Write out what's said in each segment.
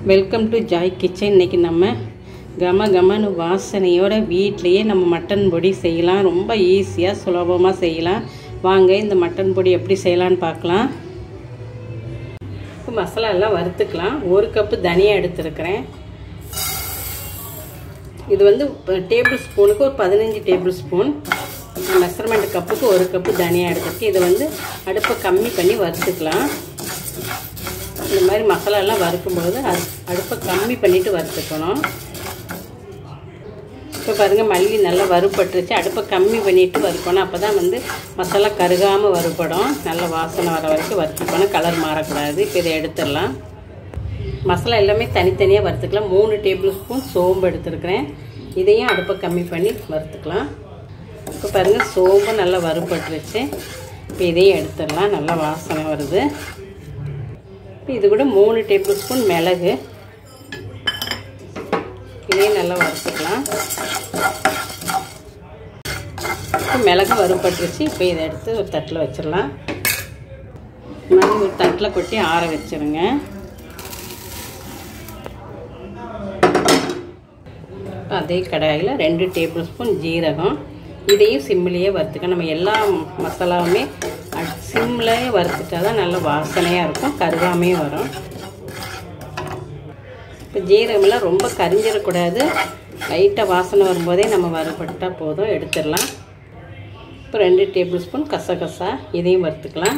welcome to Joy kitchen இன்றைக்கி நம்ம கம கமனு வாசனையோட வீட்லேயே நம்ம மட்டன் பொடி செய்யலாம் ரொம்ப ஈஸியாக சுலபமாக செய்யலாம் வாங்க இந்த மட்டன் பொடி எப்படி செய்யலான்னு பார்க்கலாம் இப்போ மசாலா எல்லாம் வறுத்துக்கலாம் ஒரு கப்பு தனியாக எடுத்துருக்கிறேன் இது வந்து டேபிள் ஸ்பூனுக்கு ஒரு பதினஞ்சு டேபிள் ஸ்பூன் மெஷர்மெண்ட் கப்புக்கு ஒரு கப்பு தனியாக எடுத்துருக்கு இதை வந்து அடுப்பை கம்மி பண்ணி வறுத்துக்கலாம் இந்த மாதிரி மசாலாலாம் வறுக்கும்போது அடுப்பை கம்மி பண்ணிவிட்டு வறுத்துக்கணும் இப்போ பாருங்கள் மல்லி நல்லா வறுபட்டுருச்சு அடுப்பை கம்மி பண்ணிவிட்டு வறுக்கணும் அப்போ தான் வந்து மசாலா கருகாமல் வறுபடும் நல்ல வாசனை வர வரைக்கும் வறுத்துக்கணும் கலர் மாறக்கூடாது இப்போ இதை எடுத்துடலாம் மசாலா எல்லாமே தனித்தனியாக வறுத்துக்கலாம் மூணு டேபிள் ஸ்பூன் சோம்பு எடுத்துருக்கிறேன் இதையும் அடுப்பை கம்மி பண்ணி வறுத்துக்கலாம் இப்போ பாருங்கள் சோம்பு நல்லா வறுபட்டுருச்சு இப்போ இதையும் எடுத்துடலாம் நல்லா வாசனை வருது இப்போ இது கூட மூணு டேபிள் ஸ்பூன் மிளகு இதையும் நல்லா வறுத்துக்கலாம் இப்போ மிளகு வறுபட்டுருச்சு இப்போ இதை எடுத்து ஒரு தட்டில் வச்சிடலாம் மாதிரி ஒரு தட்டில் கொட்டி ஆற வச்சுருங்க அதே கடாயில் ரெண்டு டேபிள் ஸ்பூன் ஜீரகம் இதையும் சிம்மிலேயே வறுத்துக்க நம்ம எல்லா மசாலாவுமே சிம்மில் வறுத்துட்டா தான் நல்ல வாசனையாக இருக்கும் கருகாமையும் வரும் இப்போ ஜீரகமெல்லாம் ரொம்ப கரிஞ்சிடக்கூடாது லைட்டாக வாசனை வரும்போதே நம்ம வறுபட்டால் போதும் எடுத்துடலாம் இப்போ ரெண்டு டேபிள் ஸ்பூன் கசகசா இதையும் வறுத்துக்கலாம்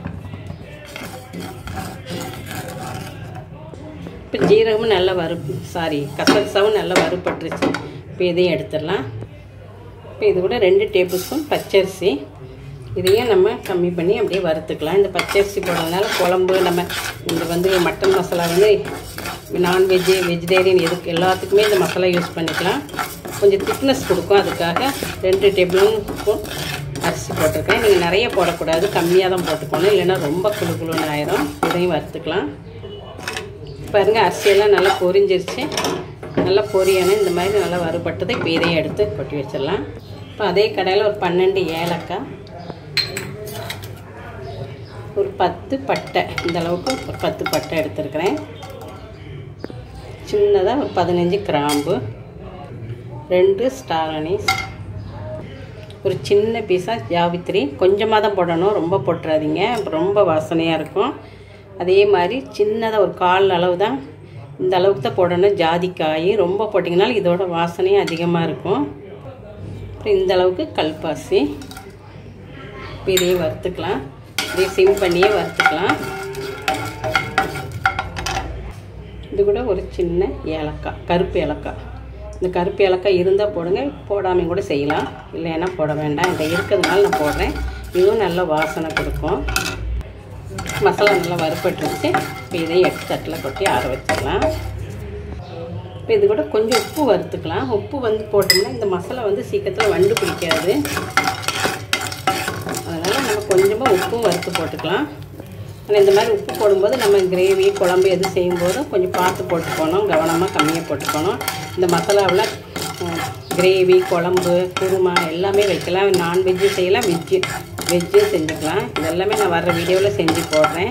இப்போ ஜீரகமும் நல்லா வறு சாரி கசகசாவும் நல்லா வறுபட்டுருச்சு இப்போ இதையும் எடுத்துடலாம் இப்போ இது கூட ரெண்டு டேபிள் ஸ்பூன் பச்சரிசி இதையும் நம்ம கம்மி பண்ணி அப்படியே வறுத்துக்கலாம் இந்த பச்சரிசி போடுறதுனால குழம்பு நம்ம இந்த வந்து மட்டன் மசாலா வந்து நான்வெஜ்ஜு வெஜிடேரியன் எதுக்கு எல்லாத்துக்குமே இந்த மசாலா யூஸ் பண்ணிக்கலாம் கொஞ்சம் திக்னஸ் கொடுக்கும் அதுக்காக ரெண்டு டேபிள் ஸ்பூன் அரிசி போட்டிருக்கேன் நீங்கள் நிறைய போடக்கூடாது கம்மியாக தான் போட்டுக்கணும் இல்லைன்னா ரொம்ப குழு குழுன்னு ஆயிரும் இதையும் வறுத்துக்கலாம் பாருங்கள் அரிசியெல்லாம் நல்லா பொரிஞ்சிருச்சு நல்லா பொரியணும் இந்த மாதிரி நல்லா வறுபட்டதை இப்போ இதையும் எடுத்து கொட்டி வச்சிடலாம் இப்போ அதே கடையில் ஒரு பன்னெண்டு ஏலக்காய் ஒரு பத்து பட்டை இந்த அளவுக்கு ஒரு பத்து பட்டை எடுத்துருக்கிறேன் சின்னதாக ஒரு பதினஞ்சு கிராம்பு ரெண்டு ஸ்டார் அனீஸ் ஒரு சின்ன பீஸாக ஜாவித்திரி கொஞ்சமாக தான் போடணும் ரொம்ப போட்டுறாதீங்க ரொம்ப வாசனையாக இருக்கும் அதே மாதிரி சின்னதாக ஒரு கால் அளவு தான் இந்த அளவுக்கு தான் போடணும் ஜாதிக்காய் ரொம்ப போட்டிங்கனாலும் இதோட வாசனையும் அதிகமாக இருக்கும் அப்புறம் இந்த அளவுக்கு கல்பாசி இதையும் வறுத்துக்கலாம் இதையும் சிம் பண்ணியே வறுத்துக்கலாம் இது கூட ஒரு சின்ன ஏலக்காய் கருப்பு ஏலக்காய் இந்த கருப்பு ஏலக்காய் இருந்தால் போடுங்க போடாமல் கூட செய்யலாம் இல்லைன்னா போட வேண்டாம் இந்த இருக்கிறதுனால நான் போடுறேன் இதுவும் நல்ல வாசனை கொடுக்கும் மசாலா நல்லா வறுப்பட்டுருச்சு இப்போ இதையும் எடுத்து தட்டில் கொட்டி ஆற வச்சிடலாம் இப்போ இது கூட கொஞ்சம் உப்பு வறுத்துக்கலாம் உப்பு வந்து போட்டோம்னா இந்த மசாலா வந்து சீக்கிரத்தில் வண்டு பிடிக்காது அதனால் நம்ம கொஞ்சமாக உப்பும் வறுத்து போட்டுக்கலாம் ஆனால் இந்த மாதிரி உப்பு போடும்போது நம்ம கிரேவி குழம்பு எது செய்யும்போதும் கொஞ்சம் பார்த்து போட்டுக்கணும் கவனமாக கம்மியாக போட்டுக்கணும் இந்த மசாலாவில் கிரேவி குழம்பு குருமா எல்லாமே வைக்கலாம் நான்வெஜ்ஜு செய்யலாம் வெஜ்ஜு வெஜ்ஜு செஞ்சுக்கலாம் இதெல்லாமே நான் வர்ற வீடியோவில் செஞ்சு போடுறேன்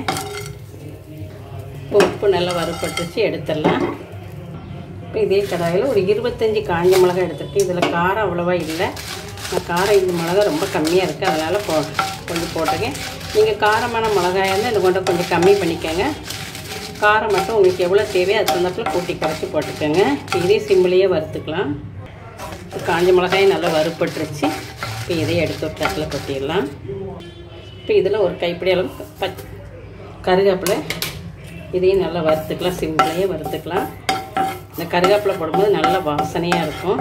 உப்பு நல்லா வறுப்பட்டுச்சு எடுத்துடலாம் இப்போ இதே கடாயில் ஒரு இருபத்தஞ்சி காஞ்ச மிளகா எடுத்துருக்கேன் இதில் காரம் அவ்வளோவா இல்லை நான் காரம் இந்த மிளகா ரொம்ப கம்மியாக இருக்குது அதனால் போ கொஞ்சம் போட்டிருக்கேன் நீங்கள் காரமான மிளகாயாக இருந்தால் இந்த கொண்ட கொஞ்சம் கம்மி பண்ணிக்கோங்க காரம் மட்டும் உங்களுக்கு எவ்வளோ தேவையோ அது தகுந்தாப்பில் கூட்டி குறைச்சி போட்டுக்கோங்க இப்போ இதே சிம்மிலேயே வறுத்துக்கலாம் காஞ்ச மிளகாயும் நல்லா வறுப்பட்டுருச்சு இப்போ இதையும் எடுத்து ஒரு தட்டில் கொட்டிடலாம் இப்போ இதில் ஒரு கைப்பிடி அளவு பச் கருவேப்பிலை இதையும் நல்லா வறுத்துக்கலாம் சிம்மிலேயே வறுத்துக்கலாம் இந்த கருவேப்பிலை போடும்போது நல்ல வாசனையாக இருக்கும்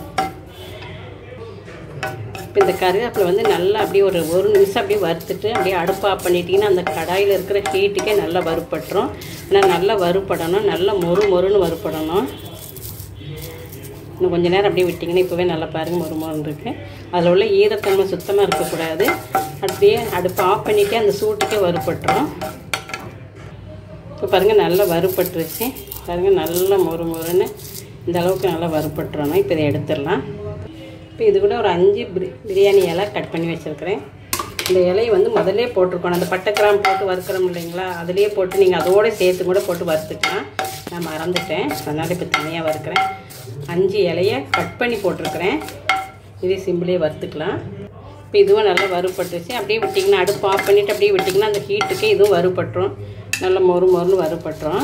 இப்போ இந்த கருவேப்பிலை வந்து நல்லா அப்படியே ஒரு ஒரு நிமிஷம் அப்படியே வறுத்துட்டு அப்படியே அடுப்பு ஆஃப் பண்ணிட்டீங்கன்னா அந்த கடாயில் இருக்கிற ஹீட்டுக்கே நல்லா வறுப்பட்டுரும் ஆனால் நல்லா வறுப்படணும் நல்லா மொறு மொறுன்னு வறுப்படணும் இன்னும் கொஞ்சம் நேரம் அப்படியே விட்டிங்கன்னா இப்போவே நல்லா பாருங்கள் மொறு மொறுன்னு இருக்குது அதில் உள்ள ஈரத்தன்மை சுத்தமாக இருக்கக்கூடாது அப்படியே அடுப்பு ஆஃப் பண்ணிவிட்டே அந்த சூட்டுக்கே வறுப்பட்டுரும் இப்போ பாருங்கள் நல்லா வறுப்பட்டுருச்சு பாருங்கள் நல்லா மொறு மொறுன்னு இந்த அளவுக்கு நல்லா வறுப்பட்டுறணும் இப்போ இதை எடுத்துடலாம் இப்போ இது கூட ஒரு அஞ்சு பிரி பிரியாணி இலை கட் பண்ணி வச்சுருக்கிறேன் இந்த இலையை வந்து முதல்ல போட்டிருக்கணும் அந்த பட்டை கிராம் போட்டு வறுக்கிறோம் இல்லைங்களா அதுலேயே போட்டு நீங்கள் அதோட சேர்த்து கூட போட்டு வறுத்துக்கலாம் நான் மறந்துட்டேன் அதனால் இப்போ தனியாக வறுக்கிறேன் அஞ்சு இலையை கட் பண்ணி போட்டிருக்கிறேன் இதே சிம்பிளே வறுத்துக்கலாம் இப்போ இதுவும் நல்லா வறுபட்டுருச்சு அப்படியே விட்டிங்கன்னா அடுப்பு ஆஃப் பண்ணிவிட்டு அப்படியே விட்டிங்கன்னா அந்த ஹீட்டுக்கு இதுவும் வறுபட்டுரும் நல்லா மொறு மொறுன்னு வறுபட்டுரும்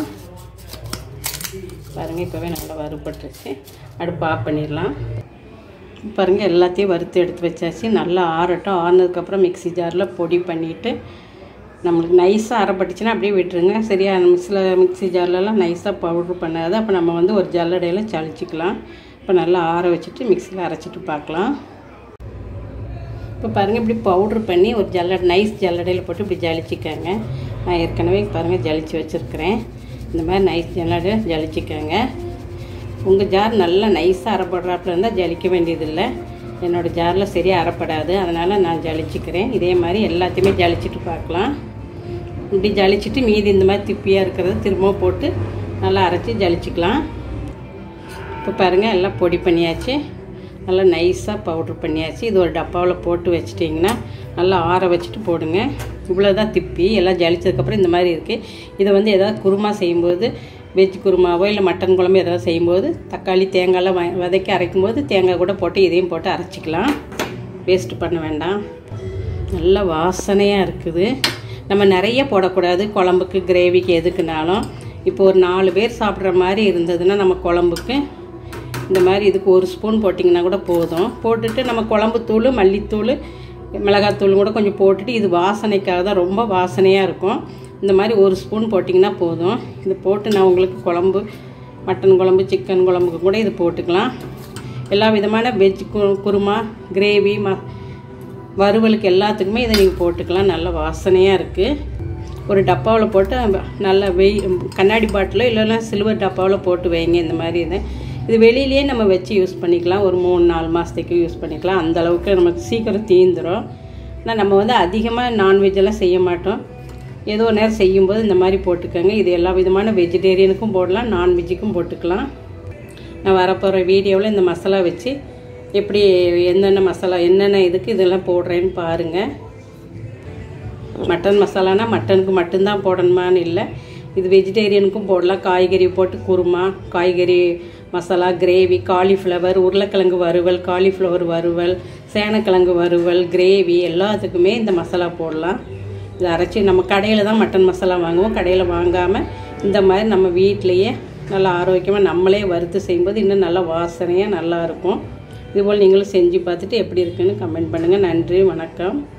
பாருங்கள் இப்போவே நல்லா வறுபட்டுருச்சு அடுப்பு ஆஃப் பண்ணிடலாம் பாருங்கள் எல்லாத்தையும் வறுத்து எடுத்து வச்சாச்சு நல்லா ஆறட்டும் ஆறுனதுக்கப்புறம் மிக்ஸி ஜாரில் பொடி பண்ணிவிட்டு நம்மளுக்கு நைஸாக அரைப்பட்டுச்சுன்னா அப்படியே விட்டுருங்க சரியா நம்ம சில மிக்ஸி ஜார்லலாம் நைஸாக பவுட்ரு பண்ணாது அப்போ நம்ம வந்து ஒரு ஜல்லடையில் சளிச்சிக்கலாம் இப்போ நல்லா ஆற வச்சுட்டு மிக்ஸியில் அரைச்சிட்டு பார்க்கலாம் இப்போ பாருங்கள் இப்படி பவுட்ரு பண்ணி ஒரு ஜல்லடை நைஸ் ஜல்லடையில் போட்டு இப்படி ஜலிச்சிக்கோங்க நான் ஏற்கனவே பாருங்கள் ஜலிச்சு வச்சுருக்கிறேன் இந்த மாதிரி நைஸ் ஜல்லடை ஜலிச்சிக்கோங்க உங்கள் ஜார் நல்லா நைஸாக அரைப்படுறாப்புல இருந்தால் ஜலிக்க வேண்டியதில்லை என்னோடய ஜாரில் சரியாக அரைப்படாது அதனால் நான் ஜலிச்சிக்கிறேன் இதே மாதிரி எல்லாத்தையுமே ஜலிச்சிட்டு பார்க்கலாம் இப்படி ஜலிச்சிட்டு மீதி இந்த மாதிரி திப்பியாக இருக்கிறத திரும்பவும் போட்டு நல்லா அரைச்சி ஜலிச்சிக்கலாம் இப்போ பாருங்கள் எல்லாம் பொடி பண்ணியாச்சு நல்லா நைஸாக பவுட்ரு பண்ணியாச்சு இது ஒரு டப்பாவில் போட்டு வச்சிட்டிங்கன்னா நல்லா ஆற வச்சுட்டு போடுங்க இவ்வளோ தான் திப்பி எல்லாம் ஜலிச்சதுக்கப்புறம் இந்த மாதிரி இருக்குது இதை வந்து எதாவது குருமா செய்யும்போது வெஜ் குருமாவோ இல்லை மட்டன் குழம்பு எதாவது செய்யும்போது தக்காளி தேங்காய்லாம் வ வதக்கி அரைக்கும்போது தேங்காய் கூட போட்டு இதையும் போட்டு அரைச்சிக்கலாம் வேஸ்ட்டு பண்ண வேண்டாம் நல்ல வாசனையாக இருக்குது நம்ம நிறைய போடக்கூடாது குழம்புக்கு கிரேவிக்கு எதுக்குனாலும் இப்போ ஒரு நாலு பேர் சாப்பிட்ற மாதிரி இருந்ததுன்னா நம்ம குழம்புக்கு இந்த மாதிரி இதுக்கு ஒரு ஸ்பூன் போட்டிங்கன்னா கூட போதும் போட்டுட்டு நம்ம குழம்பு தூள் மல்லித்தூள் மிளகாத்தூள் கூட கொஞ்சம் போட்டுட்டு இது வாசனைக்காக தான் ரொம்ப வாசனையாக இருக்கும் இந்த மாதிரி ஒரு ஸ்பூன் போட்டிங்கன்னா போதும் இது போட்டு நான் உங்களுக்கு குழம்பு மட்டன் குழம்பு சிக்கன் குழம்புக்கு கூட இது போட்டுக்கலாம் எல்லா விதமான வெஜ் கு குருமா கிரேவி ம வறுவலுக்கு எல்லாத்துக்குமே இதை நீங்கள் போட்டுக்கலாம் நல்ல வாசனையாக இருக்குது ஒரு டப்பாவில் போட்டு நல்லா வெய் கண்ணாடி பாட்டிலோ இல்லைன்னா சில்வர் டப்பாவில் போட்டு வைங்க இந்த மாதிரி இதை இது வெளியிலேயே நம்ம வச்சு யூஸ் பண்ணிக்கலாம் ஒரு மூணு நாலு மாதத்துக்கு யூஸ் பண்ணிக்கலாம் அந்த அளவுக்கு நமக்கு சீக்கிரம் தீந்துடும் ஆனால் நம்ம வந்து அதிகமாக நான்வெஜ்ஜெல்லாம் செய்ய மாட்டோம் ஏதோ ஒரு நேரம் செய்யும்போது இந்த மாதிரி போட்டுக்கோங்க இது எல்லா விதமான வெஜிடேரியனுக்கும் போடலாம் நான்வெஜ்ஜுக்கும் போட்டுக்கலாம் நான் வரப்போகிற வீடியோவில் இந்த மசாலா வச்சு எப்படி என்னென்ன மசாலா என்னென்ன இதுக்கு இதெல்லாம் போடுறேன்னு பாருங்கள் மட்டன் மசாலானா மட்டனுக்கு மட்டும்தான் போடணுமான்னு இல்லை இது வெஜிடேரியனுக்கும் போடலாம் காய்கறி போட்டு குருமா காய்கறி மசாலா கிரேவி காலிஃப்ளவர் உருளைக்கிழங்கு வறுவல் காலிஃப்ளவர் வறுவல் சேனக்கிழங்கு வறுவல் கிரேவி எல்லாத்துக்குமே இந்த மசாலா போடலாம் இதை அரைச்சி நம்ம கடையில் தான் மட்டன் மசாலா வாங்குவோம் கடையில் வாங்காமல் இந்த மாதிரி நம்ம வீட்டிலையே நல்லா ஆரோக்கியமாக நம்மளே வறுத்து செய்யும்போது இன்னும் நல்லா வாசனையாக நல்லாயிருக்கும் இதுபோல் நீங்களும் செஞ்சு பார்த்துட்டு எப்படி இருக்குன்னு கமெண்ட் பண்ணுங்கள் நன்றி வணக்கம்